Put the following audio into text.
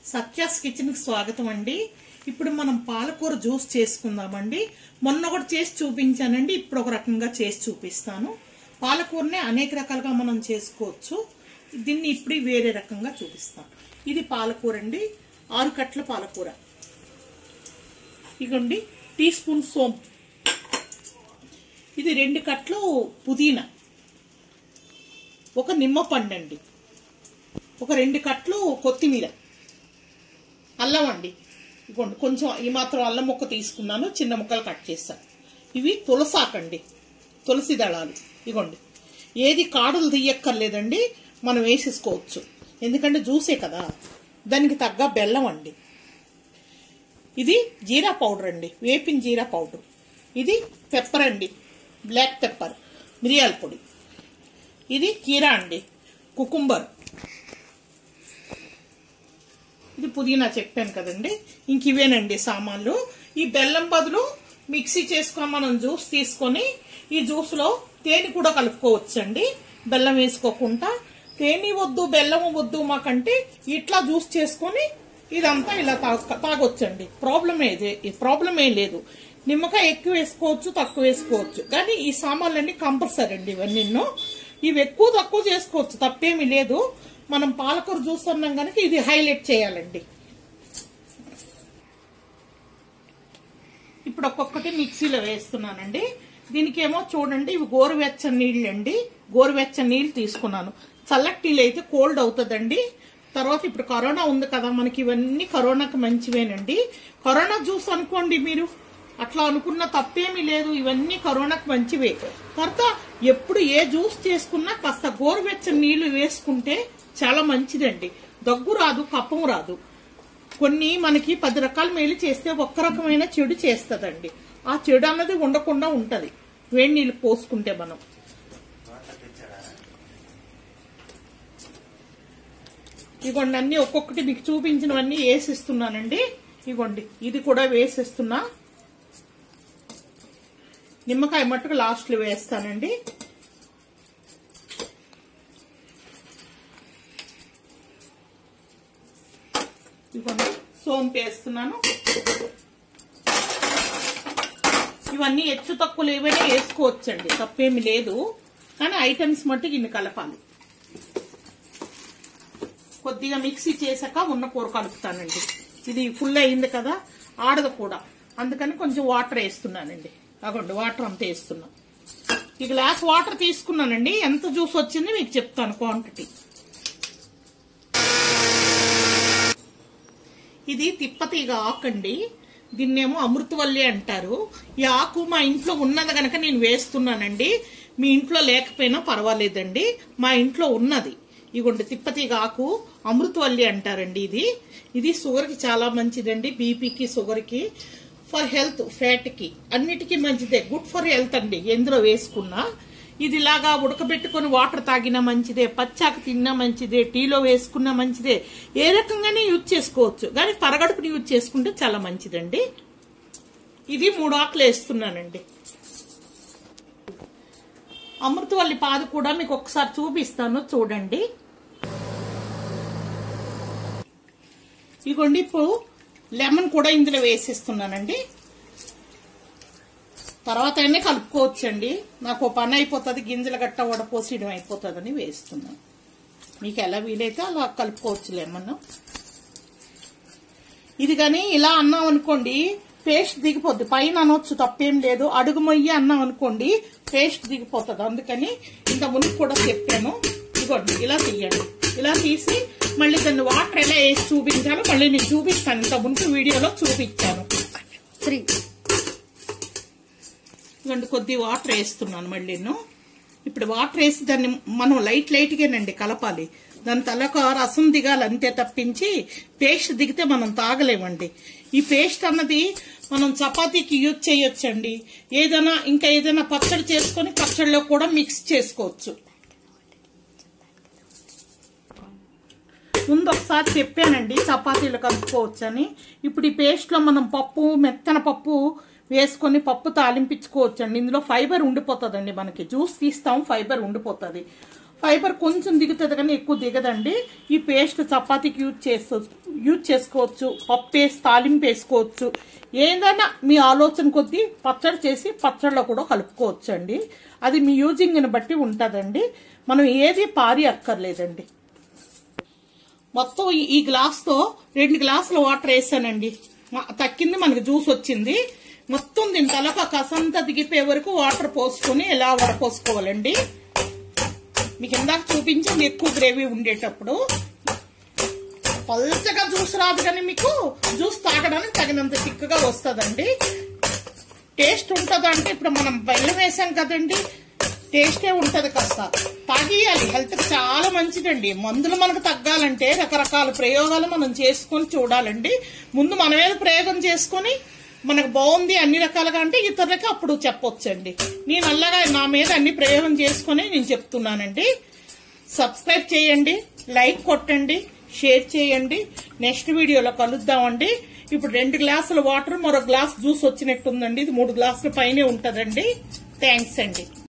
సత్యాస్ కిచెన్కి స్వాగతం అండి ఇప్పుడు మనం పాలకూర జ్యూస్ చేసుకుందామండి మొన్న ఒకటి చేసి చూపించానండి ఇప్పుడు ఒక రకంగా చేసి చూపిస్తాను పాలకూరనే అనేక రకాలుగా మనం చేసుకోవచ్చు దీన్ని ఇప్పుడు వేరే రకంగా చూపిస్తాను ఇది పాలకూర అండి ఆరు కట్ల పాలకూర ఇగోండి టీ స్పూన్ సోంపు ఇది రెండు కట్లు పుదీనా ఒక నిమ్మ పండండి ఒక రెండు కట్లు కొత్తిమీర అల్లం అండి ఇగోండి కొంచెం ఈ మాత్రం అల్లం ముక్క తీసుకున్నాను చిన్న ముక్కలు కట్ చేస్తాను ఇవి తులసాకండి తులసి దళాలు ఇగోండి ఏది కాడలు తీయక్కర్లేదండి మనం వేసేసుకోవచ్చు ఎందుకంటే జ్యూసే కదా దానికి తగ్గ బెల్లం అండి ఇది జీరా పౌడర్ అండి వేపిన జీరా పౌడర్ ఇది పెప్పర్ అండి బ్లాక్ పెప్పర్ మిరియాల పొడి ఇది కీరా అండి కుకుంబర్ ఇది పుదీనా చెప్పాను కదండి ఇంక ఇవేనండి సామాన్లు ఈ బెల్లం బదులు మిక్సీ చేసుకొని మనం జ్యూస్ తీసుకొని ఈ జ్యూస్లో తేనె కూడా కలుపుకోవచ్చండి బెల్లం వేసుకోకుండా తేనె వద్దు బెల్లం వద్దు మాకంటే ఇట్లా జ్యూస్ చేసుకొని ఇదంతా ఇలా తాగ తాగొచ్చండి ప్రాబ్లం ఏది ప్రాబ్లం ఏం లేదు నిమ్మకాయ ఎక్కువ వేసుకోవచ్చు తక్కువ వేసుకోవచ్చు కానీ ఈ సామాన్లన్నీ కంపల్సరీ అండి ఇవన్నీ ఇవి ఎక్కువ తక్కువ చేసుకోవచ్చు తప్పేమీ లేదు మనం పాలకూర జ్యూస్ అన్నాం కనుక ఇది హైలైట్ చేయాలండి ఇప్పుడు ఒక్కొక్కటి మిక్సీలో వేస్తున్నానండి దీనికేమో చూడండి ఇవి గోరువెచ్చని నీళ్ళు అండి గోరువెచ్చని నీళ్ళు తీసుకున్నాను చల్లటి నీళ్ళు అయితే కోల్డ్ అవుతుందండి తర్వాత ఇప్పుడు కరోనా ఉంది కదా మనకి ఇవన్నీ కరోనాకి మంచివేనండి కరోనా జ్యూస్ అనుకోండి మీరు అట్లా అనుకున్న తప్పేమీ లేదు ఇవన్నీ కరోనాకి మంచివే తర్వాత ఎప్పుడు ఏ జ్యూస్ చేసుకున్నా కాస్త గోరువెచ్చని నీళ్లు వేసుకుంటే చాలా మంచిదండి దగ్గు రాదు కప్పం రాదు కొన్ని మనకి పది రకాల మేలు చేస్తే ఒక్క రకమైన చెడు చేస్తుందండి ఆ చెడు అన్నది ఉండకుండా ఉంటది వేడి నీళ్ళు పోసుకుంటే మనం ఇగోండి అన్ని ఒక్కొక్కటి మీకు చూపించినవన్నీ వేసిస్తున్నానండి ఇగోండి ఇది కూడా వేసేస్తున్నా నిమ్మకాయ మట్టుకు లాస్ట్లో వేస్తానండి ఇవన్నీ సోంపు వేస్తున్నాను ఇవన్నీ హెచ్చు తక్కువలు ఏవైనా వేసుకోవచ్చండి తప్పేమి లేదు కానీ ఐటమ్స్ మట్టుకు ఇన్ని కలపాలి కొద్దిగా మిక్సీ చేశాక ఉన్న కూర కలుపుతానండి ఇది ఫుల్ అయింది కదా ఆడదు కూడా అందుకని కొంచెం వాటర్ వేస్తున్నానండి అగోండి వాటర్ అంతా వేస్తున్నా ఈ గ్లాస్ వాటర్ తీసుకున్నానండి ఎంత జ్యూస్ వచ్చింది మీకు చెప్తాను క్వాంటిటీ ఇది తిప్పతీగ ఆకండి దీన్నేమో అమృతవల్లి అంటారు ఈ ఆకు మా ఇంట్లో ఉన్నది గనక నేను వేస్తున్నానండి మీ ఇంట్లో లేకపోయినా పర్వాలేదండి మా ఇంట్లో ఉన్నది ఇగోండి తిప్పతీగ ఆకు అమృతవల్లి అంటారండి ఇది ఇది షుగర్కి చాలా మంచిదండి బీపీకి షుగర్కి ఫర్ హెల్త్ ఫ్యాట్కి అన్నిటికీ మంచిదే గుడ్ ఫర్ హెల్త్ అండి ఎందులో వేసుకున్నా ఇది ఇలాగా ఉడకబెట్టుకొని వాటర్ తాగినా మంచిదే పచ్చాక తిన్నా మంచిదే టీలో వేసుకున్నా మంచిదే ఏ రకంగానే యూజ్ చేసుకోవచ్చు కానీ పరగడుపుని యూజ్ చేసుకుంటే చాలా మంచిదండి ఇది మూడు ఆకులు వేస్తున్నానండి అమృతవల్లి పాదు కూడా మీకు ఒకసారి చూపిస్తాను చూడండి ఇగోండి ఇప్పుడు లెమన్ కూడా ఇందులో వేసేస్తున్నానండి తర్వాత అయినా కలుపుకోవచ్చండి నాకు పని అయిపోతుంది గింజలు గట్ట వడపోసేయడం అయిపోతుందని వేస్తున్నాను మీకు ఎలా వీలైతే అలా కలుపుకోవచ్చు లెమన్ ఇది కానీ ఇలా అన్నాం అనుకోండి పేస్ట్ దిగిపోద్ది పైన అనొచ్చు తప్పేం లేదు అడుగు మొయ్యి అన్నాం అనుకోండి పేస్ట్ దిగిపోతుంది అందుకని ఇంత మునుపు కూడా చెప్పాను ఇదిగోండి ఇలా తీయండి ఇలా తీసి మళ్ళీ దాన్ని వాటర్ ఎలా వేసి చూపించాలో మళ్ళీ నేను చూపిస్తాను ఇంత మునుపు వీడియోలో చూపించాను త్రీ ఇవ్వండి కొద్ది వాటర్ వేస్తున్నాను మళ్ళీ ఇప్పుడు వాటర్ వేసి దాన్ని మనం లైట్ లైట్గానండి కలపాలి దాని తలకు రసం దిగాలి అంతే తప్పించి పేస్ట్ దిగితే మనం తాగలేమండి ఈ పేస్ట్ అన్నది మనం చపాతీకి యూజ్ చేయొచ్చండి ఏదైనా ఇంకా ఏదైనా పచ్చడి చేసుకొని పచ్చడిలో కూడా మిక్స్ చేసుకోవచ్చు ముందు ఒకసారి చెప్పానండి చపాతీలు కలుపుకోవచ్చని ఇప్పుడు ఈ పేస్ట్లో మనం పప్పు మెత్తన పప్పు వేసుకొని పప్పు తాలింపించుకోవచ్చండి ఇందులో ఫైబర్ ఉండిపోతుందండి మనకి జ్యూస్ తీస్తాం ఫైబర్ ఉండిపోతుంది ఫైబర్ కొంచెం దిగుతుంది కానీ ఎక్కువ దిగదండి ఈ పేస్ట్ చపాతీకి యూజ్ చేసుకోవచ్చు యూజ్ చేసుకోవచ్చు పప్పు వేసి తాలింపు వేసుకోవచ్చు ఏదైనా మీ ఆలోచన కొద్దీ పచ్చడి చేసి పచ్చడిలో కూడా కలుపుకోవచ్చు అండి అది మీ యూజింగ్ని బట్టి ఉంటుందండి మనం ఏది పారి అక్కర్లేదండి మొత్తం ఈ- ఈ గ్లాస్తో రెండు గ్లాసుల వాటర్ వేసానండి మ- తక్కింది మనకి జ్యూస్ వచ్చింది మొత్తం దీని తలక కసంతా దిగిపోయే వరకు వాటర్ పోసుకొని ఇలా వడపోసుకోవాలండి మీకు ఇందాక చూపించింది ఎక్కువ గ్రేవీ ఉండేటప్పుడు పల్చగా జ్యూస్ రాదు కానీ మీకు జ్యూస్ తాగడానికి తగినంత తిక్కుగా వస్తుందండి టేస్ట్ ఉంటుందా అంటే ఇప్పుడు మనం బెల్లం వేసాం కదండి టేస్టే ఉంటది కాస్త తాగియాలి హెల్త్ కి చాలా మంచిదండి మందులు మనకు తగ్గాలంటే రకరకాల ప్రయోగాలు మనం చేసుకొని చూడాలండి ముందు మనమే ప్రయోగం చేసుకొని మనకు బాగుంది అన్ని రకాలుగా అంటే ఇతరులకి అప్పుడు చెప్పొచ్చండి నేను అల్లగా నా మీద అన్ని ప్రయోగం చేసుకొని నేను చెప్తున్నానండి సబ్స్క్రైబ్ చేయండి లైక్ కొట్టండి షేర్ చేయండి నెక్స్ట్ వీడియోలో కలుద్దామండి ఇప్పుడు రెండు గ్లాసుల వాటర్ మరో గ్లాస్ జ్యూస్ వచ్చినట్టుందండి ఇది మూడు గ్లాసుల పైనే ఉంటుందండి థ్యాంక్స్ అండి